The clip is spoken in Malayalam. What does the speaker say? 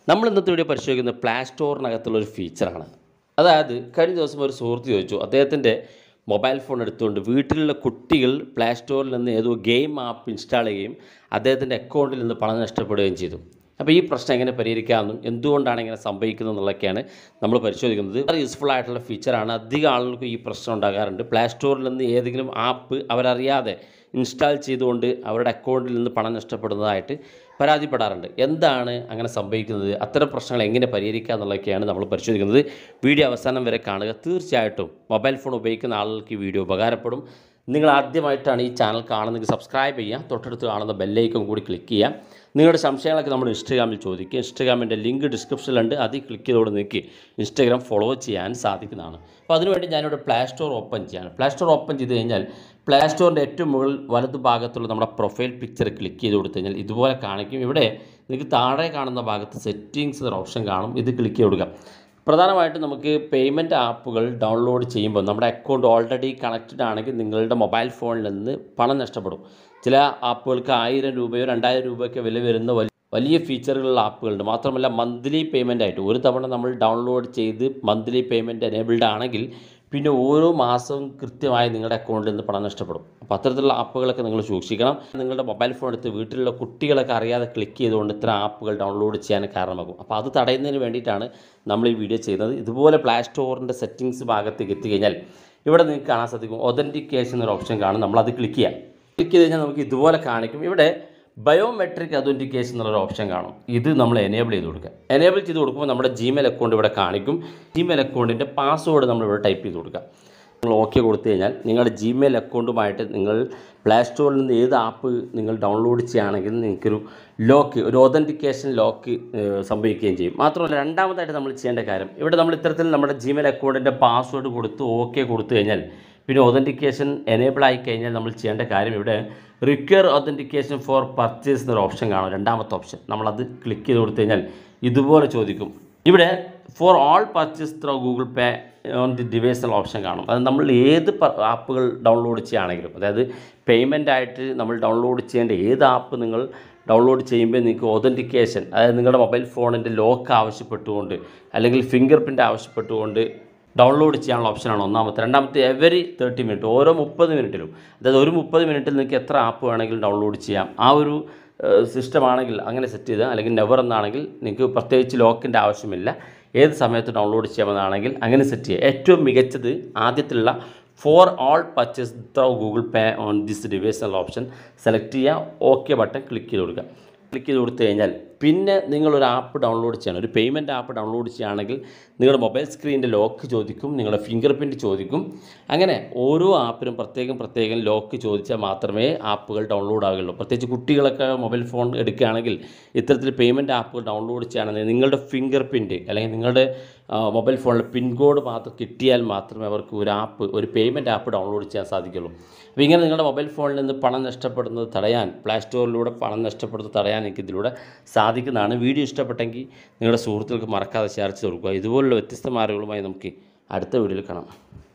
നമ്മൾ ഇന്നത്തെ വീഡിയോ പരിശോധിക്കുന്നത് പ്ലേ സ്റ്റോറിനകത്തുള്ള ഒരു ഫീച്ചറാണ് അതായത് കഴിഞ്ഞ ദിവസം ഒരു സുഹൃത്ത് ചോദിച്ചു അദ്ദേഹത്തിൻ്റെ മൊബൈൽ ഫോൺ എടുത്തുകൊണ്ട് വീട്ടിലുള്ള കുട്ടികൾ പ്ലേ സ്റ്റോറിൽ നിന്ന് ഏതോ ഗെയിം ആപ്പ് ഇൻസ്റ്റാൾ ചെയ്യുകയും അദ്ദേഹത്തിൻ്റെ അക്കൗണ്ടിൽ നിന്ന് പണം നഷ്ടപ്പെടുകയും ചെയ്തു അപ്പോൾ ഈ പ്രശ്നം എങ്ങനെ പരിഹരിക്കാമെന്നും എന്തുകൊണ്ടാണ് ഇങ്ങനെ സംഭവിക്കുന്നത് എന്നുള്ളതൊക്കെയാണ് നമ്മൾ പരിശോധിക്കുന്നത് വളരെ യൂസ്ഫുൾ ആയിട്ടുള്ള ഫീച്ചറാണ് അധികം ആളുകൾക്ക് ഈ പ്രശ്നം ഉണ്ടാകാറുണ്ട് പ്ലേ സ്റ്റോറിൽ നിന്ന് ഏതെങ്കിലും ആപ്പ് അവരറിയാതെ ഇൻസ്റ്റാൾ ചെയ്തുകൊണ്ട് അവരുടെ അക്കൗണ്ടിൽ നിന്ന് പണം നഷ്ടപ്പെടുന്നതായിട്ട് പരാതിപ്പെടാറുണ്ട് എന്താണ് അങ്ങനെ സംഭവിക്കുന്നത് അത്തരം പ്രശ്നങ്ങൾ എങ്ങനെ പരിഹരിക്കുക എന്നുള്ളതൊക്കെയാണ് നമ്മൾ പരിശോധിക്കുന്നത് വീഡിയോ അവസാനം വരെ കാണുക തീർച്ചയായിട്ടും മൊബൈൽ ഫോൺ ഉപയോഗിക്കുന്ന ആളുകൾക്ക് ഈ വീഡിയോ ഉപകാരപ്പെടും നിങ്ങൾ ആദ്യമായിട്ടാണ് ഈ ചാനൽ കാണുന്നതെങ്കിൽ സബ്സ്ക്രൈബ് ചെയ്യുക തൊട്ടടുത്ത് കാണുന്ന ബെല്ലൈക്കൺ കൂടി ക്ലിക്ക് ചെയ്യുക നിങ്ങളുടെ സംശയങ്ങളൊക്കെ നമ്മൾ ഇൻസ്റ്റാഗ്രാമിൽ ചോദിക്കുക ഇൻസ്റ്റാഗ്രാമിൻ്റെ ലിങ്ക് ഡിസ്ക്രിപ്ഷനിലുണ്ട് അതിൽ ക്ലിക്ക് ചെയ്തോട് നിങ്ങൾക്ക് ഇൻസ്റ്റാഗ്രാം ഫോളോ ചെയ്യാൻ സാധിക്കുന്നതാണ് അപ്പോൾ അതിനുവേണ്ടി ഞാനിവിടെ പ്ലേ സ്റ്റോർ ഓപ്പൺ ചെയ്യാണ് പ്ലേ സ്റ്റോർ ഓപ്പൺ ചെയ്ത് കഴിഞ്ഞാൽ പ്ലേ സ്റ്റോറിൻ്റെ ഏറ്റവും മുകളിൽ വലത് ഭാഗത്തുള്ള നമ്മുടെ പ്രൊഫൈൽ പിക്ചർ ക്ലിക്ക് ചെയ്ത് കൊടുത്തു കഴിഞ്ഞാൽ ഇതുപോലെ കാണിക്കും ഇവിടെ നിങ്ങൾക്ക് താഴെ കാണുന്ന ഭാഗത്ത് സെറ്റിങ്സ് എന്നൊരു ഓപ്ഷൻ കാണും ഇത് ക്ലിക്ക് ചെയ്ത് കൊടുക്കുക പ്രധാനമായിട്ടും നമുക്ക് പേയ്മെൻറ്റ് ആപ്പുകൾ ഡൗൺലോഡ് ചെയ്യുമ്പോൾ നമ്മുടെ അക്കൗണ്ട് ഓൾറെഡി കണക്റ്റഡ് ആണെങ്കിൽ നിങ്ങളുടെ മൊബൈൽ ഫോണിൽ നിന്ന് പണം നഷ്ടപ്പെടും ചില ആപ്പുകൾക്ക് ആയിരം രൂപയോ രണ്ടായിരം രൂപയൊക്കെ വില വരുന്ന വലിയ വലിയ ഫീച്ചറുകളുള്ള ആപ്പുകളുണ്ട് മാത്രമല്ല മന്ത്ലി പേയ്മെൻ്റ് ആയിട്ട് ഒരു തവണ നമ്മൾ ഡൗൺലോഡ് ചെയ്ത് മന്ത്ലി പേയ്മെൻറ്റ് എനേബിൾഡ് ആണെങ്കിൽ പിന്നെ ഓരോ മാസവും കൃത്യമായി നിങ്ങളുടെ അക്കൗണ്ടിൽ നിന്ന് പണം നഷ്ടപ്പെടും അപ്പോൾ അത്തരത്തിലുള്ള ആപ്പുകളൊക്കെ നിങ്ങൾ സൂക്ഷിക്കണം നിങ്ങളുടെ മൊബൈൽ ഫോൺ എടുത്ത് വീട്ടിലുള്ള കുട്ടികളൊക്കെ അറിയാതെ ക്ലിക്ക് ചെയ്തുകൊണ്ട് ഇത്തരം ആപ്പുകൾ ഡൗൺലോഡ് ചെയ്യാൻ കാരണമാകും അപ്പോൾ അത് തടയുന്നതിന് വേണ്ടിയിട്ടാണ് നമ്മൾ ഈ വീഡിയോ ചെയ്യുന്നത് ഇതുപോലെ പ്ലേ സ്റ്റോറിൻ്റെ സെറ്റിങ്സ് ഭാഗത്തേക്ക് എത്തിക്കഴിഞ്ഞാൽ ഇവിടെ നിങ്ങൾക്ക് കാണാൻ സാധിക്കും ഒതൻറ്റിക്കേഷൻ എന്നൊരു ഓപ്ഷൻ കാണും നമ്മളത് ക്ലിക്ക് ചെയ്യാം ക്ലിക്ക് ചെയ്ത് കഴിഞ്ഞാൽ നമുക്ക് ഇതുപോലെ കാണിക്കും ഇവിടെ ബയോമെട്രിക് അതൻറ്റിക്കേഷൻ എന്നുള്ളൊരു ഓപ്ഷൻ കാണും ഇത് നമ്മൾ എനേബിൾ ചെയ്ത് കൊടുക്കുക എനേബിൾ ചെയ്ത് കൊടുക്കുമ്പോൾ നമ്മുടെ ജിമെയിൽ അക്കൗണ്ട് ഇവിടെ കാണിക്കും ജിമെയിൽ അക്കൗണ്ടിൻ്റെ പാസ്വേഡ് നമ്മൾ ഇവിടെ ടൈപ്പ് ചെയ്ത് കൊടുക്കുക നിങ്ങൾ ഓക്കെ കൊടുത്തു കഴിഞ്ഞാൽ നിങ്ങളുടെ ജിമെയിൽ അക്കൗണ്ടുമായിട്ട് നിങ്ങൾ പ്ലേ സ്റ്റോറിൽ നിന്ന് ഏത് ആപ്പ് നിങ്ങൾ ഡൗൺലോഡ് ചെയ്യുകയാണെങ്കിൽ നിങ്ങൾക്കൊരു ലോക്ക് ഒരു ഒതൻറ്റിക്കേഷൻ ലോക്ക് സംഭവിക്കുകയും ചെയ്യും മാത്രമല്ല രണ്ടാമതായിട്ട് നമ്മൾ ചെയ്യേണ്ട കാര്യം ഇവിടെ നമ്മൾ ഇത്തരത്തിൽ നമ്മുടെ ജിമെയിൽ അക്കൗണ്ടിൻ്റെ പാസ്വേഡ് കൊടുത്ത് ഓക്കെ കൊടുത്തു കഴിഞ്ഞാൽ പിന്നെ ഒതൻറ്റിക്കേഷൻ എനേബിൾ ആയി കഴിഞ്ഞാൽ നമ്മൾ ചെയ്യേണ്ട കാര്യം ഇവിടെ റിക്വയർ ഒതൻറ്റിക്കേഷൻ ഫോർ പർച്ചേസ് എന്നൊരു ഓപ്ഷൻ കാണും രണ്ടാമത്തെ ഓപ്ഷൻ നമ്മളത് ക്ലിക്ക് ചെയ്ത് കൊടുത്തു കഴിഞ്ഞാൽ ഇതുപോലെ ചോദിക്കും ഇവിടെ for all purchase through Google Pay on the device എന്നുള്ള ഓപ്ഷൻ കാണും അത് നമ്മൾ ഏത് ആപ്പുകൾ ഡൗൺലോഡ് ചെയ്യുകയാണെങ്കിലും അതായത് പേയ്മെൻ്റ് ആയിട്ട് നമ്മൾ ഡൗൺലോഡ് ചെയ്യേണ്ട ഏത് ആപ്പ് നിങ്ങൾ ഡൗൺലോഡ് ചെയ്യുമ്പോൾ നിങ്ങൾക്ക് ഒതൻറ്റിക്കേഷൻ അതായത് നിങ്ങളുടെ മൊബൈൽ ഫോണിൻ്റെ ലോക്ക് ആവശ്യപ്പെട്ടുകൊണ്ട് അല്ലെങ്കിൽ ഫിംഗർ പ്രിൻ്റ് ആവശ്യപ്പെട്ടുകൊണ്ട് ഡൗൺലോഡ് ചെയ്യാനുള്ള ഓപ്ഷനാണ് ഒന്നാമത്തെ രണ്ടാമത്തെ എവരി തേർട്ടി മിനിറ്റ് ഓരോ മുപ്പത് മിനിറ്റിലും അതായത് ഒരു മുപ്പത് മിനിറ്റിൽ നിങ്ങൾക്ക് എത്ര ആപ്പ് വേണമെങ്കിലും ഡൗൺലോഡ് ചെയ്യാം ആ ഒരു സിസ്റ്റം ആണെങ്കിൽ അങ്ങനെ സെറ്റ് ചെയ്ത് അല്ലെങ്കിൽ നെവർ എന്നാണെങ്കിൽ നിങ്ങൾക്ക് പ്രത്യേകിച്ച് ലോക്കിൻ്റെ ആവശ്യമില്ല ഏത് സമയത്ത് ഡൗൺലോഡ് ചെയ്യാമെന്നാണെങ്കിൽ അങ്ങനെ സെറ്റ് ചെയ്യുക ഏറ്റവും മികച്ചത് ആദ്യത്തിലുള്ള for all purchase through Google Pay on this device എന്നുള്ള ഓപ്ഷൻ സെലക്ട് ചെയ്യുക ഓക്കെ ബട്ടൺ ക്ലിക്ക് ചെയ്ത് കൊടുക്കുക ക്ലിക്ക് ചെയ്ത് കൊടുത്തു കഴിഞ്ഞാൽ പിന്നെ നിങ്ങളൊരു ആപ്പ് ഡൗൺലോഡ് ചെയ്യണം ഒരു പേയ്മെൻറ്റ് ആപ്പ് ഡൗൺലോഡ് ചെയ്യുകയാണെങ്കിൽ നിങ്ങളുടെ മൊബൈൽ സ്ക്രീനിൻ്റെ ലോക്ക് ചോദിക്കും നിങ്ങളുടെ ഫിംഗർ പ്രിൻറ്റ് ചോദിക്കും അങ്ങനെ ഓരോ ആപ്പിനും പ്രത്യേകം പ്രത്യേകം ലോക്ക് ചോദിച്ചാൽ മാത്രമേ ആപ്പുകൾ ഡൗൺലോഡ് ആകുള്ളൂ പ്രത്യേകിച്ച് കുട്ടികളൊക്കെ മൊബൈൽ ഫോൺ എടുക്കുകയാണെങ്കിൽ ഇത്തരത്തിൽ പേയ്മെൻറ്റ് ആപ്പുകൾ ഡൗൺലോഡ് ചെയ്യുകയാണെങ്കിൽ നിങ്ങളുടെ ഫിംഗർ പ്രിൻറ്റ് അല്ലെങ്കിൽ നിങ്ങളുടെ മൊബൈൽ ഫോണിൽ പിൻ കോഡ് മാത്രം കിട്ടിയാൽ മാത്രമേ അവർക്ക് ഒരു ആപ്പ് ഒരു പേയ്മെൻറ്റ് ആപ്പ് ഡൗൺലോഡ് ചെയ്യാൻ സാധിക്കുള്ളൂ അപ്പോൾ ഇങ്ങനെ നിങ്ങളുടെ മൊബൈൽ ഫോണിൽ നിന്ന് പണം നഷ്ടപ്പെടുന്നത് തടയാൻ പ്ലേ സ്റ്റോറിലൂടെ പണം നഷ്ടപ്പെടുന്നത് തടയാൻ എനിക്ക് ഇതിലൂടെ സാധിക്കുന്നതാണ് വീഡിയോ ഇഷ്ടപ്പെട്ടെങ്കിൽ നിങ്ങളുടെ സുഹൃത്തുക്കൾക്ക് മറക്കാതെ ഷെയർ ചെയ്ത് കൊടുക്കുക ഇതുപോലുള്ള വ്യത്യസ്ത മാർഗങ്ങളുമായി നമുക്ക് അടുത്ത വീഡിയോയിൽ കാണാം